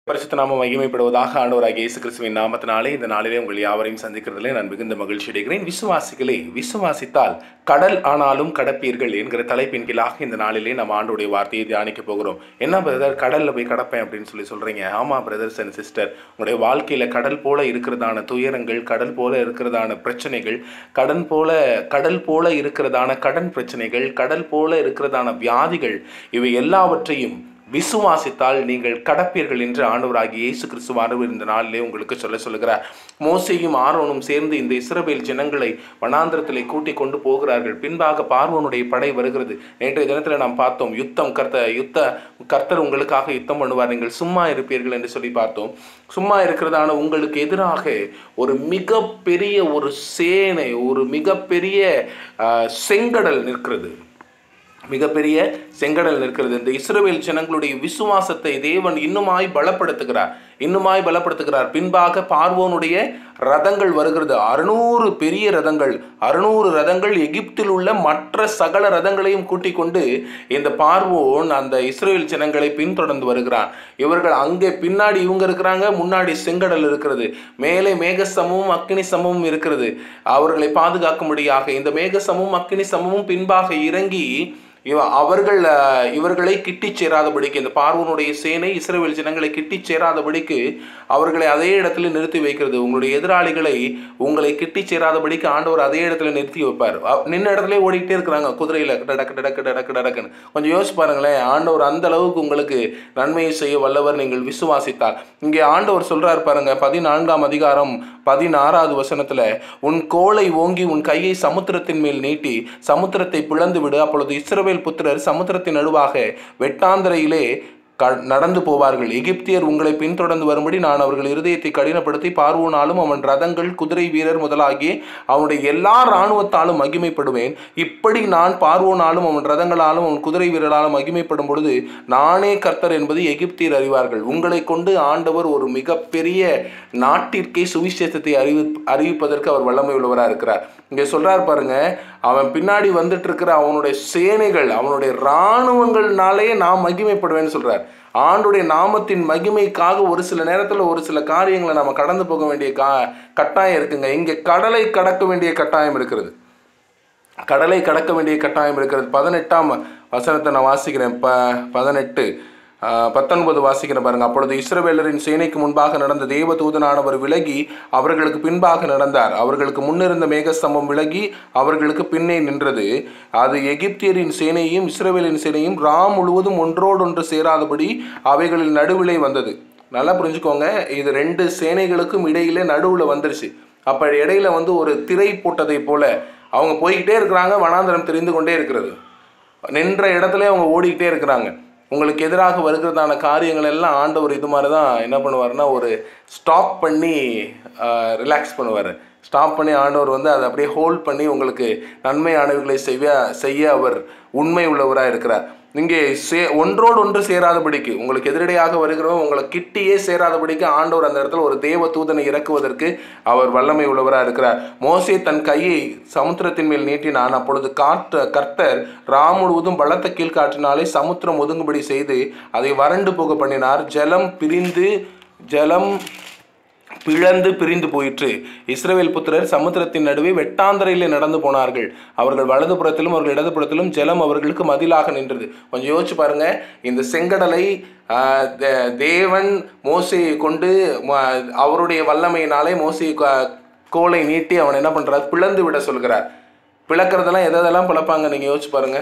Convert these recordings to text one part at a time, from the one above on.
பரிசுத்த நாமம் மகிமைப்படுவதாக ஆண்டவராகிய இயேசு கிறிஸ்துவின் நாமத்தினாலே இந்த நாளிலே உங்கள் யாவரையும் சந்திக்கிறதிலே நான் மிகுந்த மகிழ்ச்சி அடைகிறேன் விசுவாசிகளே விசுவாசித்தால் கடல் ஆனாலும் கடப்பீர்கள் என்கிற தலைப்பின் கீழாக இந்த நாளிலே நம்ம ஆண்டுடைய வார்த்தையை தியானிக்க போகிறோம் என்ன பிரதர் கடல்ல போய் கடப்பேன் அப்படின்னு சொல்லி சொல்றீங்க ஆமா பிரதர்ஸ் அண்ட் சிஸ்டர் உங்களுடைய வாழ்க்கையில கடல் போல இருக்கிறதான துயரங்கள் கடல் போல இருக்கிறதான பிரச்சனைகள் கடன் போல கடல் போல இருக்கிறதான கடன் பிரச்சனைகள் கடல் போல இருக்கிறதான வியாதிகள் இவை எல்லாவற்றையும் விசுவாசித்தால் நீங்கள் கடப்பீர்கள் என்று ஆண்டவராகிய இயேசு கிறிஸ்துவானவர் இந்த நாளிலே உங்களுக்கு சொல்ல சொல்லுகிறார் மோசையும் ஆரோனும் சேர்ந்து இந்த இஸ்ரவேல் ஜனங்களை வனாந்திரத்திலே கூட்டிக் கொண்டு போகிறார்கள் பின்பாக பார்வோனுடைய படை வருகிறது நேற்றைய தினத்தில் நாம் பார்த்தோம் யுத்தம் கர்த்த யுத்த கர்த்தர் உங்களுக்காக யுத்தம் பண்ணுவார் நீங்கள் சும்மா இருப்பீர்கள் என்று சொல்லி பார்த்தோம் சும்மா இருக்கிறதான உங்களுக்கு எதிராக ஒரு மிகப்பெரிய ஒரு சேனை ஒரு மிகப்பெரிய ஆஹ், செங்கடல் நிற்கிறது மிகப்பெரிய செங்கடல் நிற்கிறது இந்த இஸ்ரவேல் ஜனங்களுடைய விசுவாசத்தை தேவன் இன்னுமாய் பலப்படுத்துகிறார் இன்னுமாய் பலப்படுத்துகிறார் பின்பாக பார்வோனுடைய ரதங்கள் வருகிறது அறுநூறு பெரிய ரதங்கள் அறுநூறு ரதங்கள் எகிப்தில் உள்ள மற்ற சகல ரதங்களையும் கூட்டிக் கொண்டு இந்த பார்வோன் அந்த இஸ்ரேல் ஜனங்களை பின்தொடர்ந்து வருகிறான் இவர்கள் அங்கே பின்னாடி இவங்க இருக்கிறாங்க முன்னாடி செங்கடல் இருக்கிறது மேலே மேக சமமும் அக்கினி சமமும் இருக்கிறது அவர்களை பாதுகாக்கும்படியாக இந்த மேக சமமும் அக்கினி சமமும் பின்பாக இறங்கி இவ அவர்கள் அஹ், இவர்களை கிட்டிச் சேராதபடிக்கு இந்த பார்வனுடைய சேனை இஸ்ரவேல் ஜனங்களை கிட்டிச் சேராதபடிக்கு அவர்களை அதே இடத்துல நிறுத்தி வைக்கிறது உங்களுடைய எதிராளிகளை உங்களை கிட்டிச் சேராதபடிக்கு ஆண்டவர் அதே இடத்துல நிறுத்தி வைப்பார் அ- நின்ன இடத்துல ஓடிக்கிட்டே இருக்கிறாங்க குதிரையில டடக்கு டடக்கு டடக்கு டடக்குன்னு கொஞ்சம் யோசிச்சு பாருங்களேன் ஆண்டவர் அந்த அளவுக்கு உங்களுக்கு நன்மையை செய்ய வல்லவர் நீங்கள் விசுவாசித்தால் இங்கே ஆண்டவர் சொல்றார் பாருங்க பதினான்காம் அதிகாரம் பதினாறாவது வசனத்துல உன் கோலை ஓங்கி உன் கையை சமுத்திரத்தின் மேல் நீட்டி சமுத்திரத்தை பிளந்து விடு அப்பொழுது இஸ்ரவேல் புத்திரர் சமுத்திரத்தின் நடுவாக வெட்டாந்தரையிலே க நடந்து போவார்கள் எகிப்தியர் உங்களை பின்தொடர்ந்து வரும்படி நான் அவர்கள் இருதயத்தை கடினப்படுத்தி பார்வோனாலும் அவன் ரதங்கள் குதிரை வீரர் முதலாகிய அவனுடைய எல்லா இராணுவத்தாலும் மகிமைப்படுவேன் இப்படி நான் பார்வோனாலும் அவன் ரதங்களாலும் அவன் குதிரை வீரராலும் மகிமைப்படும் பொழுது நானே கர்த்தர் என்பது எகிப்தியர் அறிவார்கள் உங்களை கொண்டு ஆண்டவர் ஒரு மிகப்பெரிய நாட்டிற்கே சுவிசேஷத்தை அறிவி அறிவிப்பதற்கு அவர் வல்லமை உள்ளவராக இருக்கிறார் இங்கே சொல்றார் பாருங்க அவன் பின்னாடி வந்துட்டு இருக்கிற அவனுடைய சேனைகள் அவனுடைய இராணுவங்கள்னாலே நான் மகிமைப்படுவேன்னு சொல்றார் ஆண்டுடைய நாமத்தின் மகிமைக்காக ஒரு சில நேரத்தில் ஒரு சில காரியங்களை நம்ம கடந்து போக வேண்டிய கா கட்டாயம் இருக்குங்க இங்கே கடலை கடக்க வேண்டிய கட்டாயம் இருக்கிறது கடலை கடக்க வேண்டிய கட்டாயம் இருக்கிறது பதினெட்டாம் வசனத்தை நான் வாசிக்கிறேன் ப பதினெட்டு ஆஹ், பத்தொன்பது வாசிக்கிறேன் பாருங்க அப்பொழுது இஸ்ரவேலரின் சேனைக்கு முன்பாக நடந்த தேவதூதனானவர் விலகி அவர்களுக்கு பின்பாக நடந்தார் அவர்களுக்கு முன்னிருந்த மேகஸ்தம்பம் விலகி அவர்களுக்கு பின்னே நின்றது அது எகிப்தியரின் சேனையும் இஸ்ரவேலின் சேனையும் ராம் முழுவதும் ஒன்றோடொன்று சேராதபடி அவைகளின் நடுவிலே வந்தது நல்லா புரிஞ்சுக்கோங்க இது ரெண்டு சேனைகளுக்கும் இடையிலே நடுவில் வந்துருச்சு அப்போ இடையில வந்து ஒரு திரை போட்டதை போல அவங்க போய்கிட்டே இருக்கிறாங்க வனாந்தரம் தெரிந்து கொண்டே இருக்கிறது நின்ற இடத்துல அவங்க ஓடிக்கிட்டே இருக்கிறாங்க உங்களுக்கு எதிராக வருகிறதான காரியங்கள் எல்லாம் ஆண்டவர் இது மாதிரி தான் என்ன பண்ணுவார்னா ஒரு ஸ்டாப் பண்ணி ரிலாக்ஸ் பண்ணுவார் ஸ்டாப் பண்ணி ஆண்டவர் வந்து அதை அப்படியே ஹோல்ட் பண்ணி உங்களுக்கு நன்மையானவைகளை செய்ய செய்ய அவர் உண்மை உள்ளவராக இருக்கிறார் இங்கே சே ஒன்றோடு ஒன்று சேராதபடிக்கு உங்களுக்கு எதிரடையாக வருகிறவங்க உங்களை கிட்டியே சேராதபடிக்கு ஆண்டவர் அந்த இடத்துல ஒரு தேவ தூதனை இறக்குவதற்கு அவர் வல்லமை உள்ளவராக இருக்கிறார் மோசே தன் கையை சமுத்திரத்தின் மேல் நீட்டினான் அப்பொழுது காற்று கர்த்தர் ராம் முழுவதும் பலத்த கீழ்காற்றினாலே சமுத்திரம் ஒதுங்கும்படி செய்து அதை வறண்டு போக பண்ணினார் ஜலம் பிரிந்து ஜலம் பிளந்து பிரிந்து போயிற்று இஸ்ரவேல் புத்திரர் சமுத்திரத்தின் நடுவே வெட்டாந்தரையிலே நடந்து போனார்கள் அவர்கள் வலதுபுறத்திலும் அவர்கள் இடதுபுறத்திலும் ஜலம் அவர்களுக்கு மதிலாக நின்றது கொஞ்சம் யோசிச்சு பாருங்க இந்த செங்கடலை ஆஹ், தே- தேவன் மோசையை கொண்டு ம- அவருடைய வல்லமையினாலே மோசையை க- கோலை நீட்டி அவன் என்ன பண்றார் பிளந்து விட சொல்கிறார் பிளக்கிறதெல்லாம் எதெல்லாம் பிளப்பாங்க நீங்க யோசிச்சு பாருங்க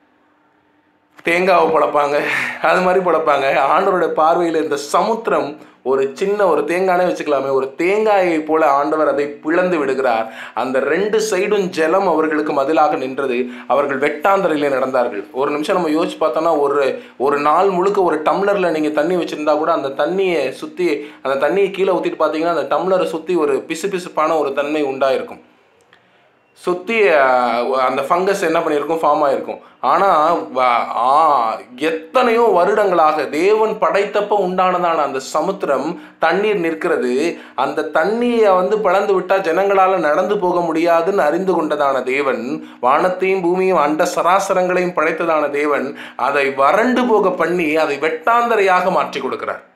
தேங்காவை பழப்பாங்க அது மாதிரி பழப்பாங்க ஆண்டவருடைய பார்வையில் இந்த சமுத்திரம் ஒரு சின்ன ஒரு தேங்கானே வச்சுக்கலாமே ஒரு தேங்காயை போல ஆண்டவர் அதை பிளந்து விடுகிறார் அந்த ரெண்டு சைடும் ஜலம் அவர்களுக்கு மதிலாக நின்றது அவர்கள் வெட்டாந்தரையிலே நடந்தார்கள் ஒரு நிமிஷம் நம்ம யோசிச்சு பார்த்தோம்னா ஒரு ஒரு நாள் முழுக்க ஒரு டம்ளரில் நீங்கள் தண்ணி வச்சுருந்தா கூட அந்த தண்ணியை சுற்றி அந்த தண்ணியை கீழே ஊற்றிட்டு பார்த்தீங்கன்னா அந்த டம்ளரை சுற்றி ஒரு பிசு பிசுப்பான ஒரு தன்மை உண்டாயிருக்கும் சுற்றி அந்த ஃபங்கஸ் என்ன பண்ணியிருக்கும் ஃபார்ம் ஆயிருக்கும் ஆனால் எத்தனையோ வருடங்களாக தேவன் படைத்தப்ப உண்டானதான அந்த சமுத்திரம் தண்ணீர் நிற்கிறது அந்த தண்ணியை வந்து பிளந்து விட்டால் ஜனங்களால் நடந்து போக முடியாதுன்னு அறிந்து கொண்டதான தேவன் வானத்தையும் பூமியும் அண்ட சராசரங்களையும் படைத்ததான தேவன் அதை வறண்டு போக பண்ணி அதை வெட்டாந்தரையாக மாற்றி கொடுக்கிறார்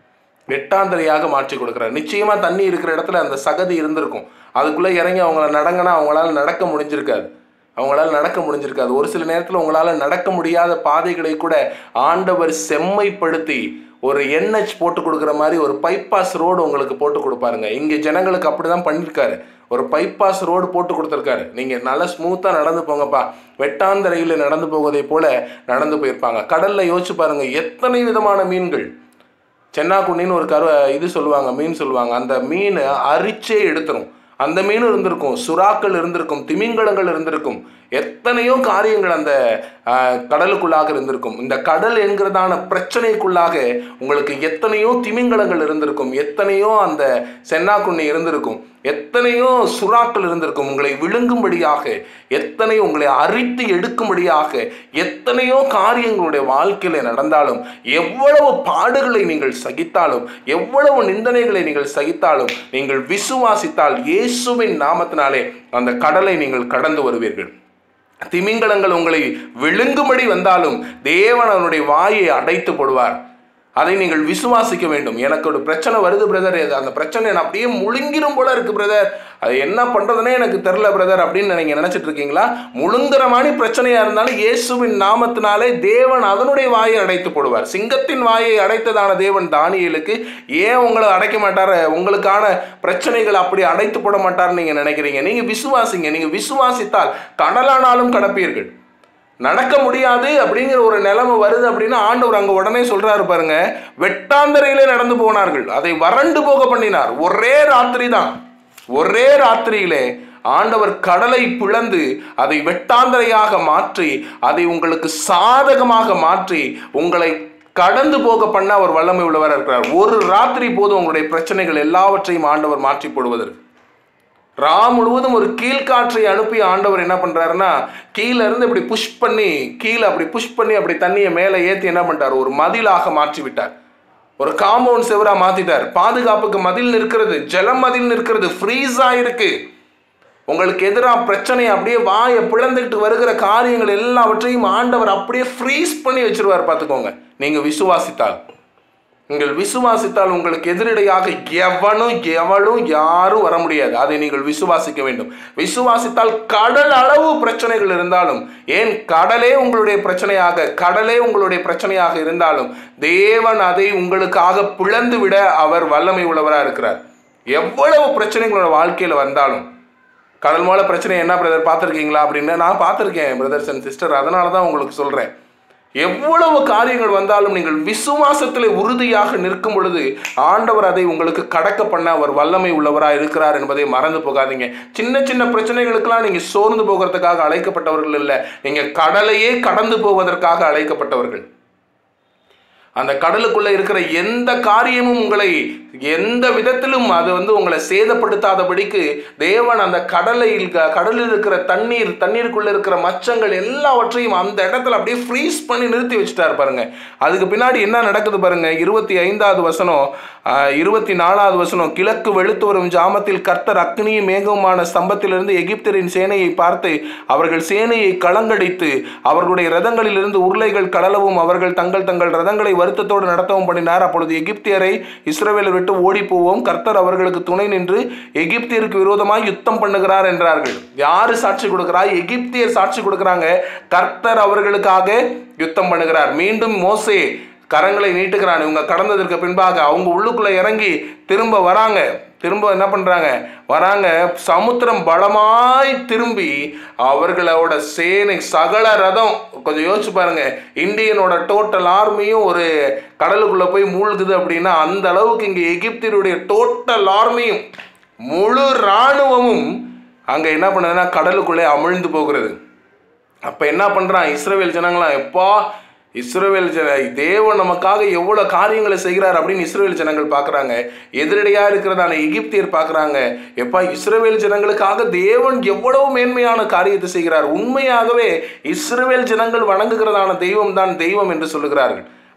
வெட்டாந்தரையாக மாற்றி கொடுக்குறார் நிச்சயமா தண்ணி இருக்கிற இடத்துல அந்த சகதி இருந்திருக்கும் அதுக்குள்ள இறங்கி அவங்கள நடங்கினா அவங்களால நடக்க முடிஞ்சிருக்காது அவங்களால நடக்க முடிஞ்சிருக்காது ஒரு சில நேரத்தில் உங்களால நடக்க முடியாத பாதைகளை கூட ஆண்டவர் செம்மைப்படுத்தி ஒரு என்ஹெச் போட்டு கொடுக்குற மாதிரி ஒரு பைபாஸ் ரோடு உங்களுக்கு போட்டு கொடுப்பாருங்க இங்கே ஜனங்களுக்கு அப்படிதான் பண்ணியிருக்காரு ஒரு பைபாஸ் ரோடு போட்டு கொடுத்துருக்காரு நீங்கள் நல்லா ஸ்மூத்தாக நடந்து போங்கப்பா வெட்டாந்தரையில் நடந்து போவதை போல நடந்து போயிருப்பாங்க கடலில் யோசிச்சு பாருங்க எத்தனை விதமான மீன்கள் சென்னாக்குண்ணின்னு ஒரு கரு இது சொல்லுவாங்க மீன் சொல்லுவாங்க அந்த மீனை அரிச்சே எடுத்துரும் அந்த மீன் இருந்திருக்கும் சுறாக்கள் இருந்திருக்கும் திமிங்கலங்கள் இருந்திருக்கும் எத்தனையோ காரியங்கள் அந்த ஆஹ், கடலுக்குள்ளாக இருந்திருக்கும் இந்த கடல் என்கிறதான பிரச்சனைக்குள்ளாக உங்களுக்கு எத்தனையோ திமிங்கலங்கள் இருந்திருக்கும் எத்தனையோ அந்த சென்னாக்குண்ணி இருந்திருக்கும் எத்தனையோ சுறாக்கள் இருந்திருக்கும் உங்களை விழுங்கும்படியாக எத்தனையோ உங்களை அரித்து எடுக்கும்படியாக எத்தனையோ காரியங்களுடைய வாழ்க்கையில நடந்தாலும் எவ்வளவு பாடுகளை நீங்கள் சகித்தாலும் எவ்வளவு நிந்தனைகளை நீங்கள் சகித்தாலும் நீங்கள் விசுவாசித்தால் இயேசுவின் நாமத்தினாலே அந்த கடலை நீங்கள் கடந்து வருவீர்கள் திமிங்கலங்கள் உங்களை விழுங்கும்படி வந்தாலும் தேவன் அவனுடைய வாயை அடைத்து போடுவார் அதை நீங்கள் விசுவாசிக்க வேண்டும் எனக்கு ஒரு பிரச்சனை வருது பிரதர் அந்த பிரச்சனை நான் அப்படியே முழுங்கிரும் போல இருக்கு பிரதர் அது என்ன பண்றதுனே எனக்கு தெரில பிரதர் அப்படின்னு நீங்க நினைச்சிட்டு இருக்கீங்களா முழுங்குற மாதிரி பிரச்சனையா இருந்தாலும் இயேசுவின் நாமத்தினாலே தேவன் அதனுடைய வாயை அடைத்து போடுவார் சிங்கத்தின் வாயை அடைத்ததான தேவன் தானியலுக்கு ஏன் உங்களை அடைக்க மாட்டாரு உங்களுக்கான பிரச்சனைகள் அப்படி அடைத்து போட மாட்டாருன்னு நீங்க நினைக்கிறீங்க நீங்க விசுவாசிங்க நீங்க விசுவாசித்தால் கடலானாலும் கடப்பீர்கள் நடக்க முடியாது அப்படிங்கிற ஒரு நிலைமை வருது அப்படின்னா ஆண்டவர் அங்க உடனே சொல்றாரு பாருங்க வெட்டாந்தரையிலே நடந்து போனார்கள் அதை வறண்டு போக பண்ணினார் ஒரே ராத்திரி தான் ஒரே ராத்திரியிலே ஆண்டவர் கடலை பிளந்து அதை வெட்டாந்தரையாக மாற்றி அதை உங்களுக்கு சாதகமாக மாற்றி உங்களை கடந்து போக பண்ண அவர் வல்லமை உள்ளவராக இருக்கிறார் ஒரு ராத்திரி போதும் உங்களுடைய பிரச்சனைகள் எல்லாவற்றையும் ஆண்டவர் மாற்றி போடுவதற்கு ரா முழுவதும் ஒரு கீழ்காற்றை அனுப்பி ஆண்டவர் என்ன பண்றாருன்னா கீழே இருந்து இப்படி புஷ் பண்ணி கீழே அப்படி புஷ் பண்ணி அப்படி தண்ணியை மேலே ஏற்றி என்ன பண்ணிட்டார் ஒரு மதிலாக மாற்றி விட்டார் ஒரு காம்பவுண்ட் செவரா மாத்திட்டார் பாதுகாப்புக்கு மதில் நிற்கிறது ஜலம் மதில் நிற்கிறது ஃப்ரீஸா இருக்கு உங்களுக்கு எதிராக பிரச்சனை அப்படியே வாயை பிளந்துக்கிட்டு வருகிற காரியங்கள் எல்லாவற்றையும் ஆண்டவர் அப்படியே ஃப்ரீஸ் பண்ணி வச்சிருவார் பார்த்துக்கோங்க நீங்க விசுவாசித்தால் நீங்கள் விசுவாசித்தால் உங்களுக்கு எதிரடையாக எவனும் எவனும் யாரும் வர முடியாது அதை நீங்கள் விசுவாசிக்க வேண்டும் விசுவாசித்தால் கடல் அளவு பிரச்சனைகள் இருந்தாலும் ஏன் கடலே உங்களுடைய பிரச்சனையாக கடலே உங்களுடைய பிரச்சனையாக இருந்தாலும் தேவன் அதை உங்களுக்காக பிளந்து விட அவர் வல்லமை உள்ளவராக இருக்கிறார் எவ்வளவு பிரச்சனைகளோட வாழ்க்கையில் வந்தாலும் கடல் மூல பிரச்சனை என்ன பிரதர் பார்த்துருக்கீங்களா அப்படின்னு நான் பார்த்துருக்கேன் பிரதர்ஸ் அண்ட் சிஸ்டர் அதனால தான் உங்களுக்கு சொல்கிறேன் எவ்வளவு காரியங்கள் வந்தாலும் நீங்கள் விசுவாசத்தில் உறுதியாக நிற்கும் பொழுது ஆண்டவர் அதை உங்களுக்கு கடக்க பண்ண அவர் வல்லமை உள்ளவராக இருக்கிறார் என்பதை மறந்து போகாதீங்க சின்ன சின்ன பிரச்சனைகளுக்கெல்லாம் நீங்கள் சோர்ந்து போகிறதுக்காக அழைக்கப்பட்டவர்கள் இல்லை நீங்கள் கடலையே கடந்து போவதற்காக அழைக்கப்பட்டவர்கள் அந்த கடலுக்குள்ள இருக்கிற எந்த காரியமும் உங்களை எந்த விதத்திலும் அது வந்து உங்களை சேதப்படுத்தாதபடிக்கு தேவன் அந்த கடலில் கடலில் இருக்கிற தண்ணீர் தண்ணீருக்குள்ள இருக்கிற மச்சங்கள் எல்லாவற்றையும் அந்த இடத்துல அப்படியே ஃப்ரீஸ் பண்ணி நிறுத்தி வச்சுட்டார் பாருங்க அதுக்கு பின்னாடி என்ன நடக்குது பாருங்க இருபத்தி ஐந்தாவது வசனம் ஆஹ், இருபத்தி நாலாவது வசனம் கிழக்கு வெளுத்து வரும் ஜாமத்தில் கர்த்தர் அக்னியும் மேகமான ஸ்தம்பத்திலிருந்து எகிப்தரின் சேனையை பார்த்து அவர்கள் சேனையை கலங்கடித்து அவர்களுடைய ரதங்களிலிருந்து உருளைகள் கடலவும் அவர்கள் தங்கள் தங்கள் ரதங்களை வருத்தத்தோடு நடத்தவும் பண்ணினார் அப்பொழுது எகிப்தியரை இஸ்ரவேலை விட்டு ஓடி போவோம் கர்த்தர் அவர்களுக்கு துணை நின்று எகிப்தியருக்கு விரோதமாய் யுத்தம் பண்ணுகிறார் என்றார்கள் யாரு சாட்சி கொடுக்கிறா எகிப்தியர் சாட்சி கொடுக்கிறாங்க கர்த்தர் அவர்களுக்காக யுத்தம் பண்ணுகிறார் மீண்டும் மோசே கரங்களை நீட்டுகிறான் இவங்க கடந்ததற்கு பின்பாக அவங்க உள்ளுக்குள்ள இறங்கி திரும்ப வராங்க திரும்ப என்ன பண்றாங்க வராங்க சமுத்திரம் பலமாய் திரும்பி அவர்களோட சேனை சகல ரதம் கொஞ்சம் யோசிச்சு பாருங்க இந்தியனோட டோட்டல் ஆர்மியும் ஒரு கடலுக்குள்ள போய் மூழ்குது அப்படின்னா அந்த அளவுக்கு இங்க எகிப்தியருடைய டோட்டல் ஆர்மியும் முழு இராணுவமும் அங்க என்ன பண்ணுதுன்னா கடலுக்குள்ளே அமிழ்ந்து போகிறது அப்ப என்ன பண்றான் இஸ்ரவேல் ஜனங்களாம் எப்பா இஸ்ரவேல் ஜன தேவன் நமக்காக எவ்வளவு காரியங்களை செய்கிறார் அப்படின்னு இஸ்ரவேல் ஜனங்கள் பார்க்கறாங்க எதிரடையா இருக்கிறதான எகிப்தியர் பார்க்கறாங்க எப்பா இஸ்ரவேல் ஜனங்களுக்காக தேவன் எவ்வளவு மேன்மையான காரியத்தை செய்கிறார் உண்மையாகவே இஸ்ரவேல் ஜனங்கள் வணங்குகிறதான தெய்வம் தான் தெய்வம் என்று சொல்லுகிறார்கள்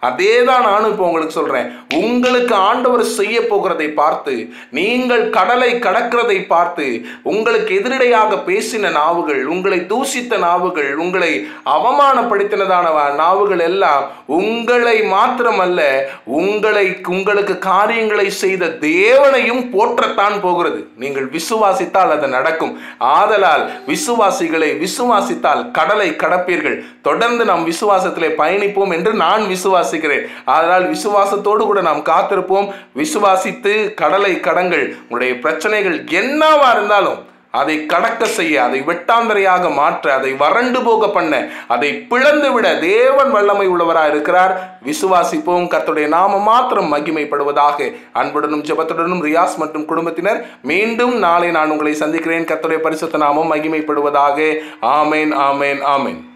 அதே தான் நானும் இப்போ உங்களுக்கு சொல்றேன் உங்களுக்கு ஆண்டவர் செய்ய போகிறதை பார்த்து நீங்கள் கடலை கடக்கிறதை பார்த்து உங்களுக்கு எதிரடையாக பேசின நாவுகள் உங்களை தூசித்த நாவுகள் உங்களை அவமானப்படுத்தினதான வ- நாவுகள் எல்லாம் உங்களை மாத்திரமல்ல உங்களை உங்களுக்கு காரியங்களை செய்த தேவனையும் போற்றத்தான் போகிறது நீங்கள் விசுவாசித்தால் அது நடக்கும் ஆதலால் விசுவாசிகளை விசுவாசித்தால் கடலை கடப்பீர்கள் தொடர்ந்து நாம் விசுவாசத்திலே பயணிப்போம் என்று நான் விசுவாசிக்கிறேன் அதனால் விசுவாசத்தோடு கூட நாம் காத்திருப்போம் விசுவாசித்து கடலை கடங்கள் உங்களுடைய பிரச்சனைகள் என்னவா இருந்தாலும் அதை கடக்க செய்ய அதை வெட்டாந்தரையாக மாற்ற அதை வறண்டு போக பண்ண அதை பிளந்து விட தேவன் வல்லமை உள்ளவராக இருக்கிறார் விசுவாசிப்போம் கர்த்தருடைய நாம மாத்திரம் மகிமைப்படுவதாக அன்புடனும் ஜெபத்துடனும் ரியாஸ் மற்றும் குடும்பத்தினர் மீண்டும் நாளை நான் உங்களை சந்திக்கிறேன் கர்த்தருடைய பரிசுத்த நாமம் மகிமைப்படுவதாக ஆமேன் ஆமேன் ஆமேன்